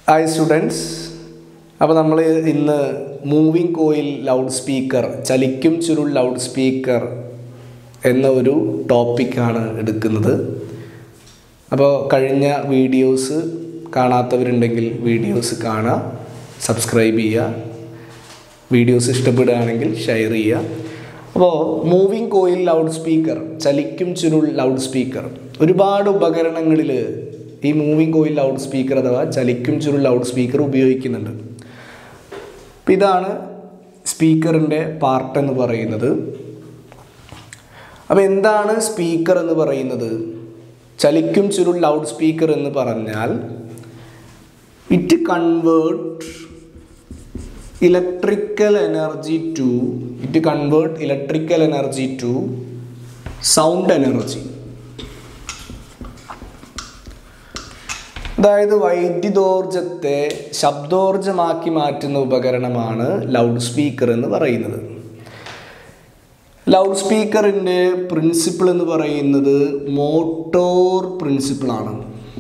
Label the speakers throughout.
Speaker 1: hi students അപ്പോൾ നമ്മൾ ഇന്ന് മൂവിങ് കോയിൽ ലൗഡ് സ്പീക്കർ ചലിക്കും ചുരുൾ ലൗഡ് സ്പീക്കർ എന്ന ഒരു ടോപ്പിക്കാണ് എടുക്കുന്നത് അപ്പോൾ കഴിഞ്ഞ വീഡിയോസ് കാണാത്തവരുണ്ടെങ്കിൽ വീഡിയോസ് കാണുക സബ്സ്ക്രൈബ് ചെയ്യുക വീഡിയോസ് ഇഷ്ടപ്പെടുകയാണെങ്കിൽ ഷെയർ ചെയ്യുക അപ്പോൾ മൂവിങ് കോയിൽ ലൗഡ് സ്പീക്കർ ചലിക്കും ചുരുൾ ലൗഡ് സ്പീക്കർ ഒരുപാട് ഉപകരണങ്ങളിൽ ഈ മൂവിങ് കോയിൽ ലൗഡ് സ്പീക്കർ അഥവാ ചലിക്കും ചുരുൾ ലൗഡ് സ്പീക്കർ ഉപയോഗിക്കുന്നുണ്ട് അപ്പം ഇതാണ് സ്പീക്കറിൻ്റെ പാർട്ട് എന്ന് പറയുന്നത് അപ്പോൾ എന്താണ് സ്പീക്കർ എന്ന് പറയുന്നത് ചലിക്കും ചുരുൾ ലൗഡ് സ്പീക്കർ എന്ന് പറഞ്ഞാൽ it convert electrical energy to it convert electrical energy to sound energy അതായത് വൈദ്യുതോർജത്തെ ശബ്ദോർജമാക്കി മാറ്റുന്ന ഉപകരണമാണ് ലൗഡ് സ്പീക്കർ എന്ന് പറയുന്നത് ലൗഡ് സ്പീക്കറിൻ്റെ പ്രിൻസിപ്പിൾ എന്ന് പറയുന്നത് മോട്ടോർ പ്രിൻസിപ്പിളാണ്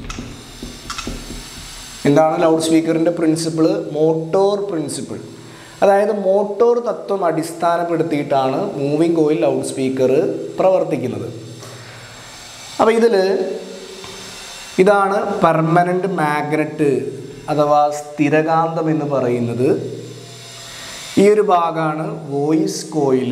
Speaker 1: എന്താണ് ലൗഡ് സ്പീക്കറിൻ്റെ പ്രിൻസിപ്പിൾ മോട്ടോർ പ്രിൻസിപ്പിൾ അതായത് മോട്ടോർ തത്വം അടിസ്ഥാനപ്പെടുത്തിയിട്ടാണ് മൂവിങ് കോയിൽ ലൗഡ് സ്പീക്കർ പ്രവർത്തിക്കുന്നത് അപ്പോൾ ഇതിൽ ഇതാണ് പെർമനൻ്റ് മാഗ്നറ്റ് അഥവാ സ്ഥിരകാന്തം എന്ന് പറയുന്നത് ഈ ഒരു ഭാഗമാണ് വോയിസ് കോയിൽ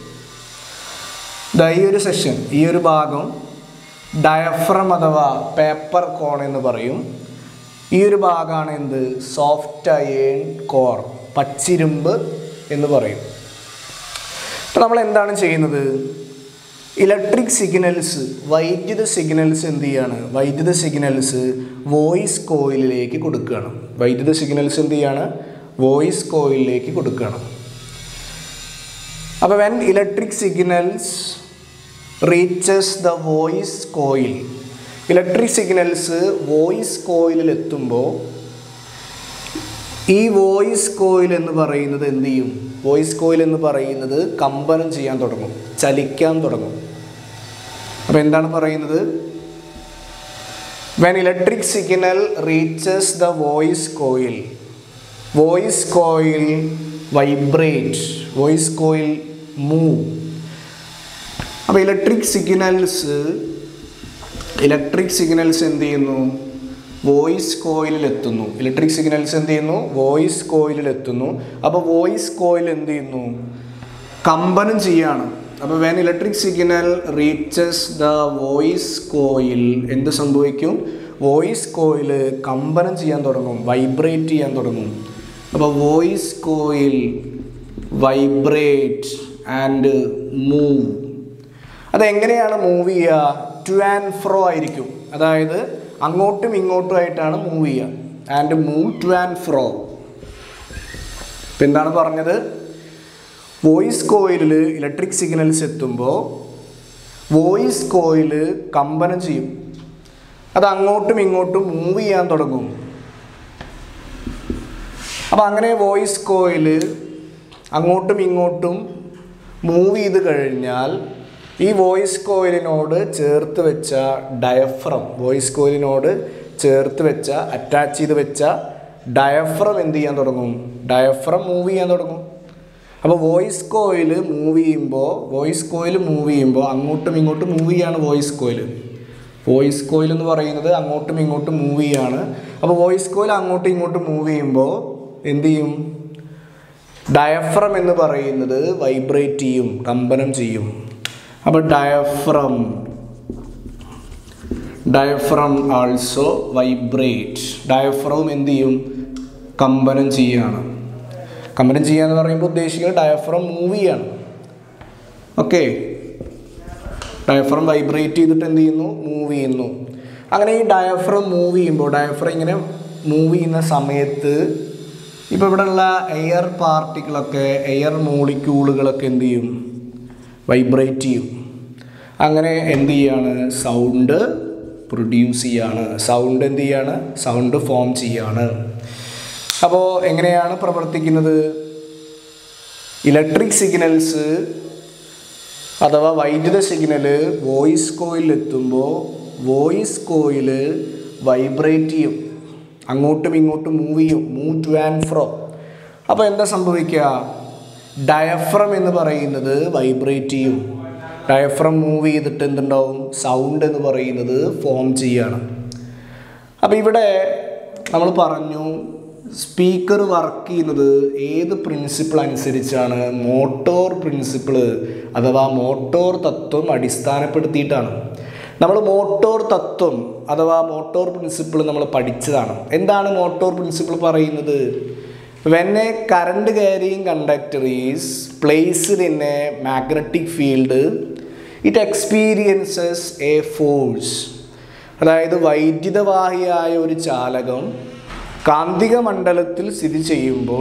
Speaker 1: ഈ ഒരു സെഷൻ ഈ ഒരു ഭാഗം ഡയഫ്രം അഥവാ പേപ്പർ കോൺ എന്ന് പറയും ഈ ഒരു ഭാഗമാണ് എന്ത് സോഫ്റ്റ് അയേൺ കോർ പച്ചിരുമ്പ് എന്ന് പറയും അപ്പം നമ്മൾ എന്താണ് ചെയ്യുന്നത് ഇലക്ട്രിക് സിഗ്നൽസ് വൈദ്യുത സിഗ്നൽസ് എന്ത് ചെയ്യാണ് വൈദ്യുത സിഗ്നൽസ് വോയിസ് കോയിലിലേക്ക് കൊടുക്കുകയാണ് വൈദ്യുത സിഗ്നൽസ് എന്ത് ചെയ്യാണ് വോയിസ് കോയിലിലേക്ക് കൊടുക്കുകയാണ് അപ്പോൾ when electric signals reaches the voice coil electric signals voice കോയിലിൽ എത്തുമ്പോൾ ഈ വോയിസ് കോയിൽ എന്ന് പറയുന്നത് എന്ത് ചെയ്യും വോയിസ് കോയിൽ എന്ന് പറയുന്നത് കമ്പനം ചെയ്യാൻ തുടങ്ങും ചലിക്കാൻ തുടങ്ങും അപ്പോൾ എന്താണ് പറയുന്നത് when electric signal reaches the voice coil voice coil vibrate voice coil move അപ്പോൾ ഇലക്ട്രിക് സിഗ്നൽസ് ഇലക്ട്രിക് സിഗ്നൽസ് എന്ത് ചെയ്യുന്നു വോയിസ് കോയിലിൽ എത്തുന്നു ഇലക്ട്രിക് സിഗ്നൽസ് എന്ത് ചെയ്യുന്നു വോയിസ് കോയിലിൽ എത്തുന്നു അപ്പോൾ വോയിസ് കോയിൽ എന്ത് ചെയ്യുന്നു കമ്പനം ചെയ്യാണ് അപ്പോൾ when electric signal reaches the voice coil എന്ത് സംഭവിക്കും വോയിസ് കോയിൽ കമ്പനം ചെയ്യാൻ തുടങ്ങും വൈബ്രേറ്റ് ചെയ്യാൻ തുടങ്ങും അപ്പോൾ voice coil vibrate and move അതെങ്ങനെയാണ് മൂവ് ചെയ്യുക ടു ആൻഡ് ഫ്രോ ആയിരിക്കും അതായത് അങ്ങോട്ടും ഇങ്ങോട്ടും ആയിട്ടാണ് മൂവ് ചെയ്യുക and move to and fro ഇപ്പം എന്താണ് പറഞ്ഞത് വോയിസ് കോയിലിൽ ഇലക്ട്രിക് സിഗ്നൽസ് എത്തുമ്പോൾ വോയിസ് കോയിൽ കമ്പനം ചെയ്യും അത് അങ്ങോട്ടും ഇങ്ങോട്ടും മൂവ് ചെയ്യാൻ തുടങ്ങും അപ്പം അങ്ങനെ വോയിസ് കോയിൽ അങ്ങോട്ടും ഇങ്ങോട്ടും മൂവ് ചെയ്ത് കഴിഞ്ഞാൽ ഈ വോയിസ് കോയിലിനോട് ചേർത്ത് വെച്ച ഡയഫ്രം വോയിസ് കോയിലിനോട് ചേർത്ത് വെച്ച അറ്റാച്ച് ചെയ്ത് വെച്ച ഡയഫ്രം എന്ത് ചെയ്യാൻ തുടങ്ങും ഡയഫ്രം മൂവ് ചെയ്യാൻ തുടങ്ങും അപ്പോൾ വോയിസ് കോയിൽ മൂവ് ചെയ്യുമ്പോൾ വോയിസ് കോയിൽ മൂവ് ചെയ്യുമ്പോൾ അങ്ങോട്ടും ഇങ്ങോട്ടും മൂവ് ചെയ്യാണ് വോയിസ് കോയിൽ വോയിസ് കോയിൽ എന്ന് പറയുന്നത് അങ്ങോട്ടും ഇങ്ങോട്ടും മൂവ് ചെയ്യാണ് അപ്പോൾ വോയിസ് കോയിൽ അങ്ങോട്ടും ഇങ്ങോട്ടും മൂവ് ചെയ്യുമ്പോൾ എന്ത് ചെയ്യും ഡയഫ്രം എന്ന് പറയുന്നത് വൈബ്രേറ്റ് ചെയ്യും കമ്പനം ചെയ്യും അപ്പോൾ diaphragm diaphragm also vibrate diaphragm എന്ത് ചെയ്യും കമ്പനം ചെയ്യുകയാണ് കമ്പനം ചെയ്യുക എന്ന് പറയുമ്പോൾ ഉദ്ദേശിക്കുന്നത് ഡയഫ്രം മൂവ് ചെയ്യാണ് ഓക്കെ ഡയഫ്രം വൈബ്രേറ്റ് ചെയ്തിട്ട് എന്ത് ചെയ്യുന്നു മൂവ് ചെയ്യുന്നു അങ്ങനെ ഈ ഡയഫ്രം മൂവ് ചെയ്യുമ്പോൾ ഡയഫ്രം ഇങ്ങനെ മൂവ് ചെയ്യുന്ന സമയത്ത് ഇപ്പോൾ ഇവിടെയുള്ള എയർ പാർട്ടിക്കിളൊക്കെ എയർ മോളിക്യൂളുകളൊക്കെ എന്ത് ചെയ്യും വൈബ്രേറ്റ് ചെയ്യും അങ്ങനെ എന്ത് ചെയ്യാണ് സൗണ്ട് പ്രൊഡ്യൂസ് ചെയ്യാണ് സൗണ്ട് എന്ത് ചെയ്യാണ് സൗണ്ട് ഫോം ചെയ്യാണ് അപ്പോൾ എങ്ങനെയാണ് പ്രവർത്തിക്കുന്നത് ഇലക്ട്രിക് സിഗ്നൽസ് അഥവാ വൈദ്യുത സിഗ്നല് വോയിസ് കോയിൽ എത്തുമ്പോൾ വോയിസ് കോയിൽ വൈബ്രേറ്റ് ചെയ്യും അങ്ങോട്ടും ഇങ്ങോട്ടും മൂവ് ചെയ്യും മൂവ് ടു ആൻഡ് ഫ്രോ അപ്പോൾ എന്താ സംഭവിക്കുക ഡയഫ്രം എന്ന് പറയുന്നത് വൈബ്രേറ്റ് ചെയ്യും ഡയഫ്രം മൂവ് ചെയ്തിട്ട് എന്തുണ്ടാവും സൗണ്ട് എന്ന് പറയുന്നത് ഫോം ചെയ്യാണ് അപ്പോൾ ഇവിടെ നമ്മൾ പറഞ്ഞു സ്പീക്കർ വർക്ക് ചെയ്യുന്നത് ഏത് പ്രിൻസിപ്പിൾ അനുസരിച്ചാണ് മോട്ടോർ പ്രിൻസിപ്പിൾ അഥവാ മോട്ടോർ തത്വം അടിസ്ഥാനപ്പെടുത്തിയിട്ടാണ് നമ്മൾ മോട്ടോർ തത്വം അഥവാ മോട്ടോർ പ്രിൻസിപ്പിൾ നമ്മൾ പഠിച്ചതാണ് എന്താണ് മോട്ടോർ പ്രിൻസിപ്പിൾ പറയുന്നത് when a current carrying conductor is placed in a magnetic field it experiences a force അതായത് വൈദ്യുതവാഹിയായ ഒരു ചാലകം കാന്തിക മണ്ഡലത്തിൽ സ്ഥിതി ചെയ്യുമ്പോൾ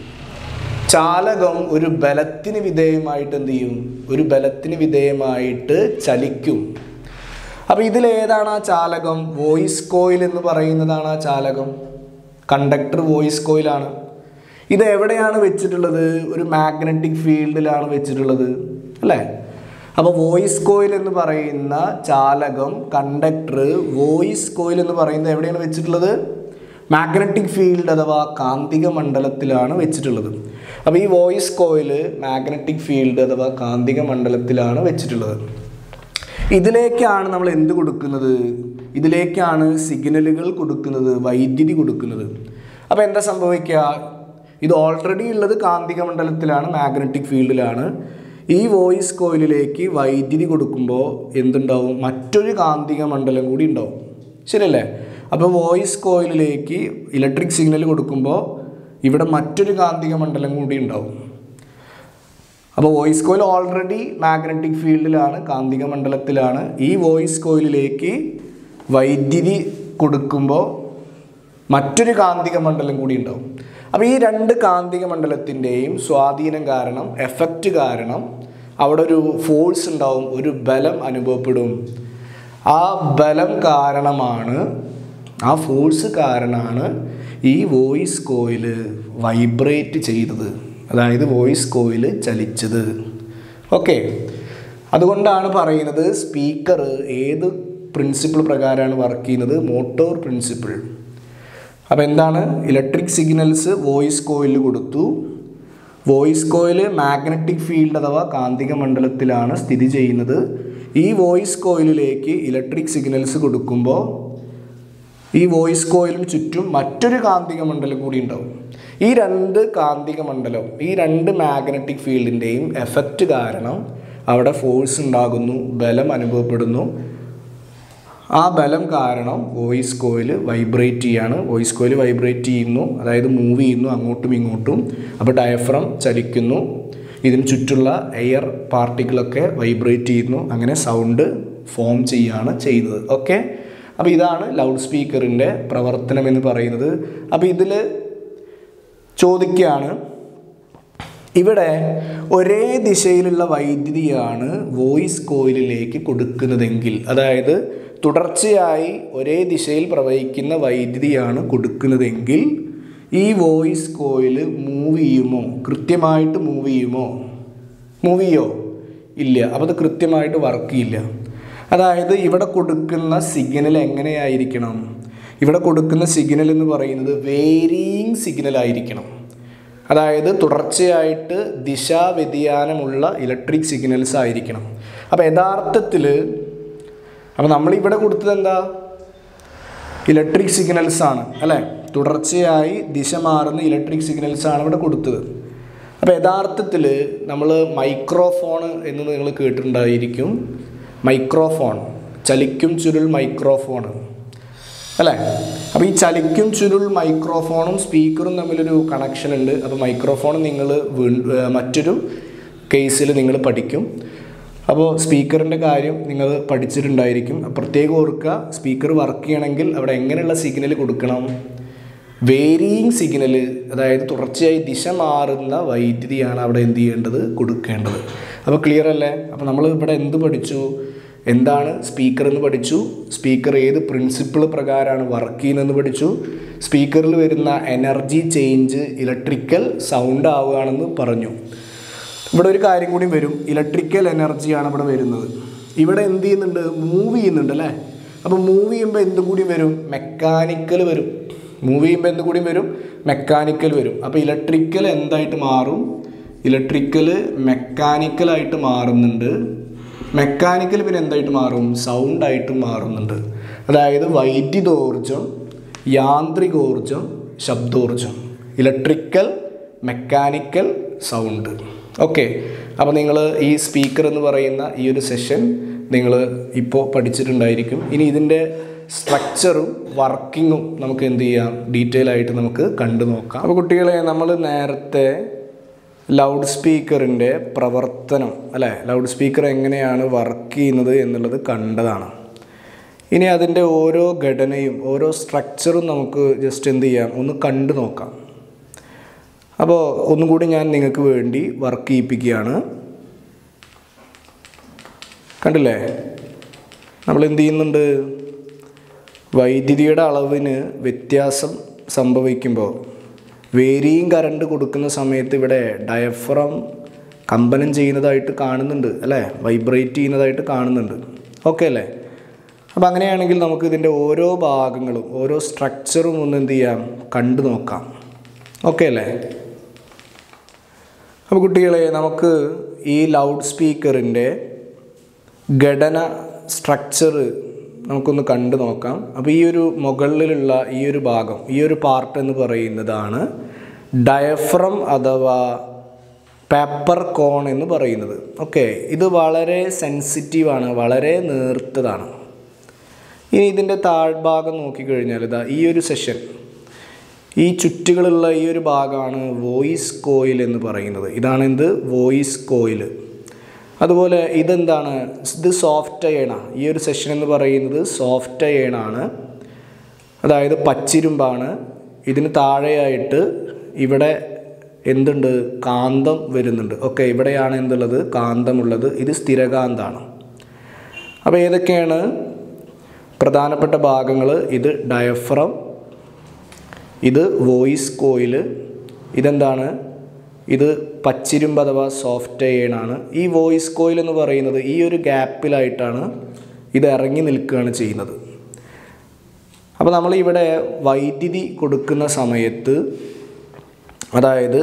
Speaker 1: ചാലകം ഒരു ബലത്തിന് വിധേയമായിട്ട് എന്ത് ചെയ്യും ഒരു ബലത്തിന് വിധേയമായിട്ട് ചലിക്കും അപ്പോൾ ഇതിലേതാണ് ആ ചാലകം വോയിസ് കോയിൽ എന്ന് പറയുന്നതാണ് ആ ചാലകം കണ്ടക്ടർ വോയിസ് കോയിലാണ് ഇത് എവിടെയാണ് വെച്ചിട്ടുള്ളത് ഒരു മാഗ്നറ്റിക് ഫീൽഡിലാണ് വെച്ചിട്ടുള്ളത് അല്ലേ അപ്പോൾ വോയിസ് കോയിൽ എന്ന് പറയുന്ന ചാലകം കണ്ടക്ടർ വോയിസ് കോയിൽ എന്ന് പറയുന്നത് എവിടെയാണ് വെച്ചിട്ടുള്ളത് മാഗ്നറ്റിക് ഫീൽഡ് അഥവാ കാന്തിക മണ്ഡലത്തിലാണ് വെച്ചിട്ടുള്ളത് അപ്പോൾ ഈ വോയിസ് കോയിൽ മാഗ്നറ്റിക് ഫീൽഡ് അഥവാ കാന്തിക മണ്ഡലത്തിലാണ് വെച്ചിട്ടുള്ളത് ഇതിലേക്കാണ് നമ്മൾ എന്ത് കൊടുക്കുന്നത് ഇതിലേക്കാണ് സിഗ്നലുകൾ കൊടുക്കുന്നത് വൈദ്യുതി കൊടുക്കുന്നത് അപ്പോൾ എന്താ സംഭവിക്കുക ഇത് ഓൾറെഡി ഉള്ളത് കാന്തിക മണ്ഡലത്തിലാണ് മാഗ്നറ്റിക് ഫീൽഡിലാണ് ഈ വോയിസ് കോയിലിലേക്ക് വൈദ്യുതി കൊടുക്കുമ്പോൾ എന്തുണ്ടാവും മറ്റൊരു കാന്തിക മണ്ഡലം കൂടി ഉണ്ടാവും ശരിയല്ലേ അപ്പോൾ വോയിസ് കോയിലിലേക്ക് ഇലക്ട്രിക് സിഗ്നൽ കൊടുക്കുമ്പോൾ ഇവിടെ മറ്റൊരു കാന്തിക മണ്ഡലം കൂടി ഉണ്ടാവും അപ്പോൾ വോയിസ് കോയിൽ ഓൾറെഡി മാഗ്നറ്റിക് ഫീൽഡിലാണ് കാന്തിക മണ്ഡലത്തിലാണ് ഈ വോയിസ് കോയിലിലേക്ക് വൈദ്യുതി കൊടുക്കുമ്പോൾ മറ്റൊരു കാന്തിക മണ്ഡലം കൂടി ഉണ്ടാവും അപ്പോൾ ഈ രണ്ട് കാന്തിക മണ്ഡലത്തിൻ്റെയും സ്വാധീനം കാരണം എഫക്റ്റ് കാരണം അവിടെ ഒരു ഫോഴ്സ് ഉണ്ടാവും ഒരു ബലം അനുഭവപ്പെടും ആ ബലം കാരണമാണ് ആ ഫോഴ്സ് കാരണമാണ് ഈ വോയിസ് കോയിൽ വൈബ്രേറ്റ് ചെയ്തത് അതായത് വോയിസ് കോയിൽ ചലിച്ചത് ഓക്കെ അതുകൊണ്ടാണ് പറയുന്നത് സ്പീക്കർ ഏത് പ്രിൻസിപ്പിൾ പ്രകാരമാണ് വർക്ക് ചെയ്യുന്നത് മോട്ടോർ പ്രിൻസിപ്പിൾ അപ്പോൾ എന്താണ് ഇലക്ട്രിക് സിഗ്നൽസ് വോയിസ് കോയിലിൽ കൊടുത്തു വോയിസ് കോയിൽ മാഗ്നറ്റിക് ഫീൽഡ് അഥവാ കാന്തിക മണ്ഡലത്തിലാണ് സ്ഥിതി ചെയ്യുന്നത് ഈ വോയിസ് കോയിലിലേക്ക് ഇലക്ട്രിക് സിഗ്നൽസ് കൊടുക്കുമ്പോൾ ഈ വോയിസ് കോയിലിന് ചുറ്റും മറ്റൊരു കാന്തിക മണ്ഡലം കൂടി ഉണ്ടാവും ഈ രണ്ട് കാന്തിക മണ്ഡലം ഈ രണ്ട് മാഗ്നറ്റിക് ഫീൽഡിൻ്റെയും എഫക്റ്റ് കാരണം അവിടെ ഫോഴ്സ് ഉണ്ടാകുന്നു ബലം അനുഭവപ്പെടുന്നു ആ ബലം കാരണം വോയിസ് കോയിൽ വൈബ്രേറ്റ് ചെയ്യാണ് വോയിസ് കോയിൽ വൈബ്രേറ്റ് ചെയ്യുന്നു അതായത് മൂവ് ചെയ്യുന്നു അങ്ങോട്ടും ഇങ്ങോട്ടും അപ്പോൾ ഡയഫ്രം ചലിക്കുന്നു ഇതിന് ചുറ്റുള്ള എയർ പാർട്ടിക്കിളൊക്കെ വൈബ്രേറ്റ് ചെയ്യുന്നു അങ്ങനെ സൗണ്ട് ഫോം ചെയ്യുകയാണ് ചെയ്യുന്നത് ഓക്കെ അപ്പോൾ ഇതാണ് ലൗഡ് സ്പീക്കറിൻ്റെ പ്രവർത്തനം എന്ന് പറയുന്നത് അപ്പോൾ ഇതിൽ ചോദിക്കുകയാണ് ഇവിടെ ഒരേ ദിശയിലുള്ള വൈദ്യുതിയാണ് വോയിസ് കോയിലിലേക്ക് കൊടുക്കുന്നതെങ്കിൽ അതായത് തുടർച്ചയായി ഒരേ ദിശയിൽ പ്രവഹിക്കുന്ന വൈദ്യുതിയാണ് കൊടുക്കുന്നതെങ്കിൽ ഈ വോയിസ് കോയിൽ മൂവ് ചെയ്യുമോ കൃത്യമായിട്ട് മൂവ് ചെയ്യുമോ മൂവ് ചെയ്യോ ഇല്ല അപ്പോൾ അത് കൃത്യമായിട്ട് വർക്ക് ചെയ്യില്ല അതായത് ഇവിടെ കൊടുക്കുന്ന സിഗ്നൽ എങ്ങനെയായിരിക്കണം ഇവിടെ കൊടുക്കുന്ന സിഗ്നൽ എന്ന് പറയുന്നത് വേരിയിങ് സിഗ്നൽ ആയിരിക്കണം അതായത് തുടർച്ചയായിട്ട് ദിശാ വ്യതിയാനമുള്ള ഇലക്ട്രിക് സിഗ്നൽസ് ആയിരിക്കണം അപ്പോൾ യഥാർത്ഥത്തിൽ അപ്പോൾ നമ്മളിവിടെ കൊടുത്തത് എന്താ ഇലക്ട്രിക് സിഗ്നൽസ് ആണ് അല്ലേ തുടർച്ചയായി ദിശ മാറുന്ന ഇലക്ട്രിക് സിഗ്നൽസ് ആണ് ഇവിടെ കൊടുത്തത് അപ്പോൾ യഥാർത്ഥത്തിൽ നമ്മൾ മൈക്രോഫോൺ എന്ന് നിങ്ങൾ കേട്ടിട്ടുണ്ടായിരിക്കും മൈക്രോഫോൺ ചലിക്കും ചുരുൾ മൈക്രോഫോൺ അല്ലേ അപ്പോൾ ഈ ചലിക്കും ചുരുൾ മൈക്രോഫോണും സ്പീക്കറും തമ്മിലൊരു കണക്ഷൻ ഉണ്ട് അപ്പോൾ മൈക്രോഫോൺ നിങ്ങൾ മറ്റൊരു കേസിൽ നിങ്ങൾ പഠിക്കും അപ്പോൾ സ്പീക്കറിൻ്റെ കാര്യം നിങ്ങൾ പഠിച്ചിട്ടുണ്ടായിരിക്കും പ്രത്യേകം ഓർക്കുക സ്പീക്കർ വർക്ക് ചെയ്യണമെങ്കിൽ അവിടെ എങ്ങനെയുള്ള സിഗ്നൽ കൊടുക്കണം വേരിയിങ് സിഗ്നൽ അതായത് തുടർച്ചയായി ദിശ മാറുന്ന വൈദ്യുതിയാണ് അവിടെ എന്ത് ചെയ്യേണ്ടത് കൊടുക്കേണ്ടത് അപ്പോൾ ക്ലിയർ അല്ലേ അപ്പോൾ നമ്മൾ ഇവിടെ എന്ത് പഠിച്ചു എന്താണ് സ്പീക്കർ എന്ന് പഠിച്ചു സ്പീക്കർ ഏത് പ്രിൻസിപ്പിൾ പ്രകാരമാണ് വർക്ക് ചെയ്യുന്നതെന്ന് പഠിച്ചു സ്പീക്കറിൽ വരുന്ന എനർജി ചേഞ്ച് ഇലക്ട്രിക്കൽ സൗണ്ട് ആവുകയാണെന്ന് പറഞ്ഞു ഇവിടെ ഒരു കാര്യം കൂടി വരും ഇലക്ട്രിക്കൽ എനർജിയാണ് ഇവിടെ വരുന്നത് ഇവിടെ എന്ത് ചെയ്യുന്നുണ്ട് മൂവ് ചെയ്യുന്നുണ്ട് അല്ലേ അപ്പോൾ മൂവ് ചെയ്യുമ്പോൾ എന്തും കൂടി വരും മെക്കാനിക്കൽ വരും മൂവ് ചെയ്യുമ്പോൾ എന്ത് കൂടി വരും മെക്കാനിക്കൽ വരും അപ്പോൾ ഇലക്ട്രിക്കൽ എന്തായിട്ട് മാറും ഇലക്ട്രിക്കൽ മെക്കാനിക്കലായിട്ട് മാറുന്നുണ്ട് മെക്കാനിക്കൽ പിന്നെ എന്തായിട്ട് മാറും സൗണ്ടായിട്ട് മാറുന്നുണ്ട് അതായത് വൈദ്യുതോർജം യാന്ത്രികോർജം ശബ്ദോർജം ഇലക്ട്രിക്കൽ മെക്കാനിക്കൽ സൗണ്ട് ഓക്കെ അപ്പോൾ നിങ്ങൾ ഈ സ്പീക്കർ എന്ന് പറയുന്ന ഈ ഒരു സെഷൻ നിങ്ങൾ ഇപ്പോൾ പഠിച്ചിട്ടുണ്ടായിരിക്കും ഇനി ഇതിൻ്റെ സ്ട്രക്ചറും വർക്കിങ്ങും നമുക്ക് എന്ത് ചെയ്യാം ഡീറ്റെയിൽ ആയിട്ട് നമുക്ക് കണ്ടു നോക്കാം അപ്പോൾ കുട്ടികളെ നമ്മൾ നേരത്തെ ലൗഡ് സ്പീക്കറിൻ്റെ പ്രവർത്തനം അല്ലേ ലൗഡ് സ്പീക്കർ എങ്ങനെയാണ് വർക്ക് ചെയ്യുന്നത് എന്നുള്ളത് കണ്ടതാണ് ഇനി അതിൻ്റെ ഓരോ ഘടനയും ഓരോ സ്ട്രക്ചറും നമുക്ക് ജസ്റ്റ് എന്ത് ചെയ്യാം ഒന്ന് കണ്ടു നോക്കാം അപ്പോൾ ഒന്നും കൂടി ഞാൻ നിങ്ങൾക്ക് വേണ്ടി വർക്ക് ചെയ്യിപ്പിക്കുകയാണ് കണ്ടില്ലേ നമ്മൾ എന്ത് ചെയ്യുന്നുണ്ട് വൈദ്യുതിയുടെ അളവിന് വ്യത്യാസം സംഭവിക്കുമ്പോൾ വേരിയും കറണ്ട് കൊടുക്കുന്ന സമയത്ത് ഇവിടെ ഡയഫ്രം കമ്പനം ചെയ്യുന്നതായിട്ട് കാണുന്നുണ്ട് അല്ലേ വൈബ്രേറ്റ് ചെയ്യുന്നതായിട്ട് കാണുന്നുണ്ട് ഓക്കെ അല്ലേ അപ്പോൾ അങ്ങനെയാണെങ്കിൽ നമുക്ക് ഇതിൻ്റെ ഓരോ ഭാഗങ്ങളും ഓരോ സ്ട്രക്ചറും ഒന്ന് എന്ത് ചെയ്യാം കണ്ടു നോക്കാം ഓക്കെ അല്ലേ അപ്പോൾ കുട്ടികളെ നമുക്ക് ഈ ലൗഡ് സ്പീക്കറിൻ്റെ ഘടന സ്ട്രക്ചർ നമുക്കൊന്ന് കണ്ടു നോക്കാം അപ്പോൾ ഈ ഒരു മുകളിലുള്ള ഈ ഒരു ഭാഗം ഈ ഒരു പാർട്ട് എന്ന് പറയുന്നതാണ് ഡയഫ്രം അഥവാ പേപ്പർ കോൺ എന്ന് പറയുന്നത് ഓക്കെ ഇത് വളരെ സെൻസിറ്റീവാണ് വളരെ നേർത്തതാണ് ഇനി ഇതിൻ്റെ താഴ്ഭാഗം നോക്കിക്കഴിഞ്ഞാൽ ഇതാ ഈ ഒരു സെഷൻ ഈ ചുറ്റുകളുള്ള ഈ ഒരു ഭാഗമാണ് വോയിസ് കോയിൽ എന്ന് പറയുന്നത് ഇതാണ് എന്ത് വോയിസ് കോയിൽ അതുപോലെ ഇതെന്താണ് ഇത് സോഫ്റ്റ് അയണാണ് ഈ ഒരു സെഷൻ എന്ന് പറയുന്നത് സോഫ്റ്റ് അയണാണ് അതായത് പച്ചിരുമ്പാണ് ഇതിന് താഴെയായിട്ട് ഇവിടെ എന്തുണ്ട് കാന്തം വരുന്നുണ്ട് ഓക്കെ ഇവിടെയാണ് എന്തുള്ളത് കാന്തമുള്ളത് ഇത് സ്ഥിരകാന്താണ് അപ്പോൾ ഏതൊക്കെയാണ് പ്രധാനപ്പെട്ട ഭാഗങ്ങൾ ഇത് ഡയഫ്രം ഇത് വോയിസ് കോയിൽ ഇതെന്താണ് ഇത് പച്ചിരുമ്പ് അഥവാ സോഫ്റ്റ് അയണാണ് ഈ വോയിസ് കോയിൽ എന്ന് പറയുന്നത് ഈ ഒരു ഗ്യാപ്പിലായിട്ടാണ് ഇത് ഇറങ്ങി നിൽക്കുകയാണ് ചെയ്യുന്നത് അപ്പോൾ നമ്മൾ ഇവിടെ വൈദ്യുതി കൊടുക്കുന്ന സമയത്ത് അതായത്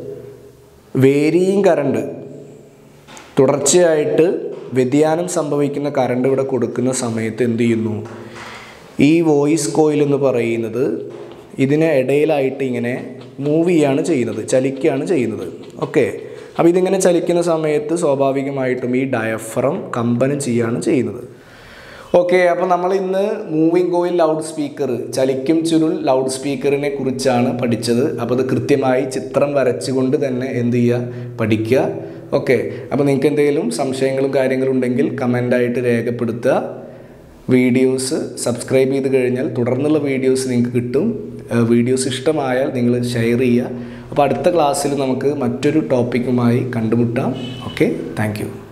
Speaker 1: വേരിയും കറണ്ട് തുടർച്ചയായിട്ട് വ്യതിയാനം സംഭവിക്കുന്ന കറണ്ട് ഇവിടെ കൊടുക്കുന്ന സമയത്ത് എന്ത് ചെയ്യുന്നു ഈ വോയിസ് കോയിൽ എന്ന് പറയുന്നത് ഇതിന് ഇടയിലായിട്ട് ഇങ്ങനെ മൂവ് ചെയ്യാണ് ചെയ്യുന്നത് ചലിക്കുകയാണ് ചെയ്യുന്നത് ഓക്കെ അപ്പോൾ ഇതിങ്ങനെ ചലിക്കുന്ന സമയത്ത് സ്വാഭാവികമായിട്ടും ഈ ഡയഫ്രം കമ്പനം ചെയ്യുകയാണ് ചെയ്യുന്നത് ഓക്കെ അപ്പോൾ നമ്മൾ ഇന്ന് മൂവിങ് കോയിൽ ലൗഡ് സ്പീക്കർ ചലിക്കും ചുരുൾ ലൗഡ് സ്പീക്കറിനെ കുറിച്ചാണ് പഠിച്ചത് അപ്പോൾ അത് കൃത്യമായി ചിത്രം വരച്ചുകൊണ്ട് തന്നെ എന്ത് ചെയ്യുക പഠിക്കുക ഓക്കെ അപ്പോൾ നിങ്ങൾക്ക് എന്തെങ്കിലും സംശയങ്ങളും കാര്യങ്ങളും ഉണ്ടെങ്കിൽ കമൻ്റായിട്ട് രേഖപ്പെടുത്തുക വീഡിയോസ് സബ്സ്ക്രൈബ് ചെയ്ത് കഴിഞ്ഞാൽ തുടർന്നുള്ള വീഡിയോസ് നിങ്ങൾക്ക് കിട്ടും വീഡിയോസ് ഇഷ്ടമായാൽ നിങ്ങൾ ഷെയർ ചെയ്യുക അപ്പോൾ അടുത്ത ക്ലാസ്സിൽ നമുക്ക് മറ്റൊരു ടോപ്പിക്കുമായി കണ്ടുമുട്ടാം ഓക്കെ താങ്ക്